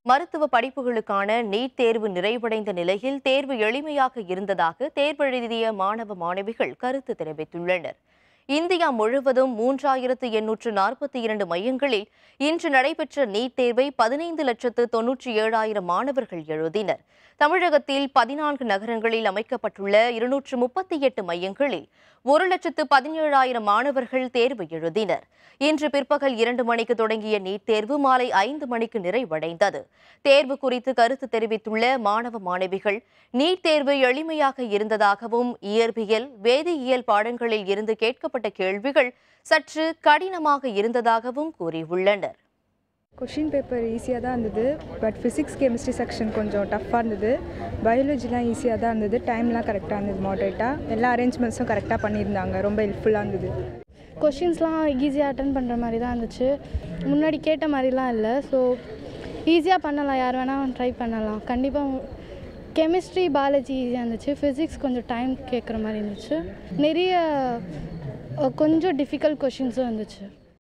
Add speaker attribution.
Speaker 1: மருத்துவ படிப்புகளுக்கான நீட் தேர்வு நிறைவடைந்த நிலையில் தேர்வு எளிமையாக இருந்ததாக தேர்வெழுதிய மாணவ மாணவிகள் கருத்து தெரிவித்துள்ளனர் இந்தியா முழுவதும் மூன்றாயிரத்து எண்ணூற்று நாற்பத்தி இரண்டு மையங்களில் இன்று நடைபெற்ற நீட் தேர்வை பதினைந்து லட்சத்து தொன்னூற்றி ஏழாயிரம் மாணவர்கள் எழுதினர் தமிழகத்தில் பதினான்கு நகரங்களில் அமைக்கப்பட்டுள்ள இருநூற்று முப்பத்தி எட்டு மையங்களில் ஒரு லட்சத்து பதினேழாயிரம் மாணவர்கள் தேர்வு எழுதினர் இன்று பிற்பகல் இரண்டு மணிக்கு தொடங்கிய நீட் தேர்வு மாலை ஐந்து மணிக்கு நிறைவடைந்தது தேர்வு குறித்து கருத்து தெரிவித்துள்ள மாணவ மாணவிகள் நீட் தேர்வு எளிமையாக இருந்ததாகவும் இயற்பியல் வேதியியல் பாடங்களில் இருந்து கேட்கப்பட்ட கேள்விகள் சற்று கடினமாக இருந்ததாகவும் கூறியுள்ளனர்
Speaker 2: கொஷின் பேப்பர் ஈஸியாக தான் இருந்தது பட் ஃபிசிக்ஸ் கெமிஸ்ட்ரி செக்ஷன் கொஞ்சம் டஃப்பாக இருந்தது பயாலஜிலாம் ஈஸியாக தான் இருந்தது டைம்லாம் கரெக்டாக இருந்தது மாடரேட்டாக எல்லா அரேஞ்ச்மெண்ட்ஸும் கரெக்டாக பண்ணியிருந்தாங்க ரொம்ப ஹெல்ப்ஃபுல்லாக இருந்தது
Speaker 3: கொஷின்ஸ்லாம் ஈஸியாக அட்டன் பண்ணுற மாதிரி தான் இருந்துச்சு முன்னாடி கேட்ட மாதிரிலாம் இல்லை ஸோ ஈஸியாக பண்ணலாம் யார் வேணால் ட்ரை பண்ணலாம் கண்டிப்பாக கெமிஸ்ட்ரி பாலாஜி ஈஸியாக இருந்துச்சு ஃபிசிக்ஸ் கொஞ்சம் டைம் கேட்குற மாதிரி இருந்துச்சு நிறைய அஹ், கொஞ்சம் டிஃபிகல்ட் கொஷின்ஸும் இருந்துச்சு